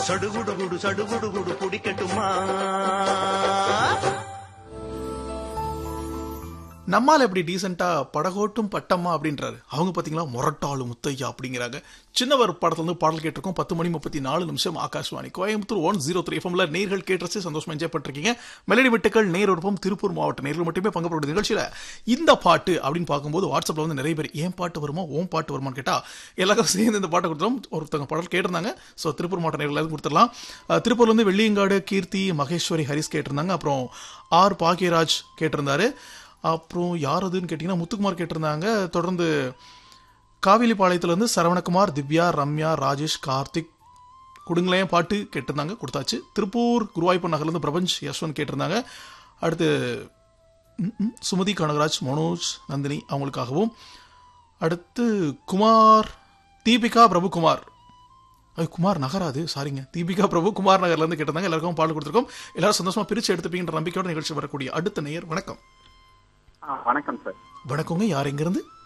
சடுகுடு குடு சடுகுடு குடு குடிக்கட்டுமா நம்மால் எப்படி டீசெண்டா படகோட்டும் பட்டம்மா அப்படின்றாரு அவங்க பாத்தீங்களா முரட்டாளு முத்தையா அப்படிங்கிறாங்க சின்னவர் படத்துல இருந்து பாடல் கேட்டிருக்கோம் பத்து மணி முப்பத்தி நாலு நிமிஷம் Akashvani Coimbatore one zero three எஃப்எம்ல நேர்கள் கேட்டு சந்தோஷமா என்ஜாய் பண்ணிருக்கீங்க மெலடி வெட்டுக்கள் நேர் விருப்பம் திருப்பூர் மாவட்ட நேர்கள் மட்டுமே பங்கு பெறும் நிகழ்ச்சியில இந்த பாட்டு அப்படின்னு பார்க்கும்போது வாட்ஸ்அப்ல வந்து நிறைய பேர் ஏன் பாட்டு வருமா ஓம் பாட்டு வருமான்னு கேட்டா எல்லாரும் சேர்ந்து இந்த பாட்டை கொடுத்தோம் ஒருத்தவங்க பாடல் கேட்டிருந்தாங்க ஸோ திருப்பூர் மாவட்ட நேர்கள் கொடுத்துடலாம் அஹ், திருப்பூர்ல இருந்து வெள்ளியங்காடு கீர்த்தி மகேஸ்வரி ஹரிஸ் கேட்டிருந்தாங்க அப்புறம் ஆர் பாக்கியராஜ் கேட்டிருந்தாரு அப்புறம் யார் அதுன்னு கேட்டிங்கன்னா முத்துக்குமார் கேட்டிருந்தாங்க தொடர்ந்து காவிலிப்பாளையத்துலேருந்து சரவணகுமார் திவ்யா ரம்யா ராஜேஷ் கார்த்திக் கொடுங்களேன் பாட்டு கேட்டிருந்தாங்க கொடுத்தாச்சு திருப்பூர் குருவாய்ப்பு நகர்லேருந்து பிரபஞ்ச் யஷ்வந்த் கேட்டிருந்தாங்க அடுத்து ம், ம், சுமதி கனகராஜ் மனோஜ் நந்தினி அவங்களுக்காகவும் அடுத்து குமார் தீபிகா பிரபுகுமார் அது குமார் நகராது சாரிங்க தீபிகா பிரபு குமார் நகர்ல இருந்து கேட்டிருந்தாங்க எல்லாருக்கும் பால் கொடுத்துருக்கோம் எல்லாரும் சந்தோஷமா பிரிச்சு எடுத்துப்பீங்கன்ற நம்பிக்கையோட நிகழ்ச்சி வரக்கூடிய அடுத்த நேயர் வணக்கம் ஆ, வணக்கம் சார் வணக்கங்க யார் எங்கிருந்து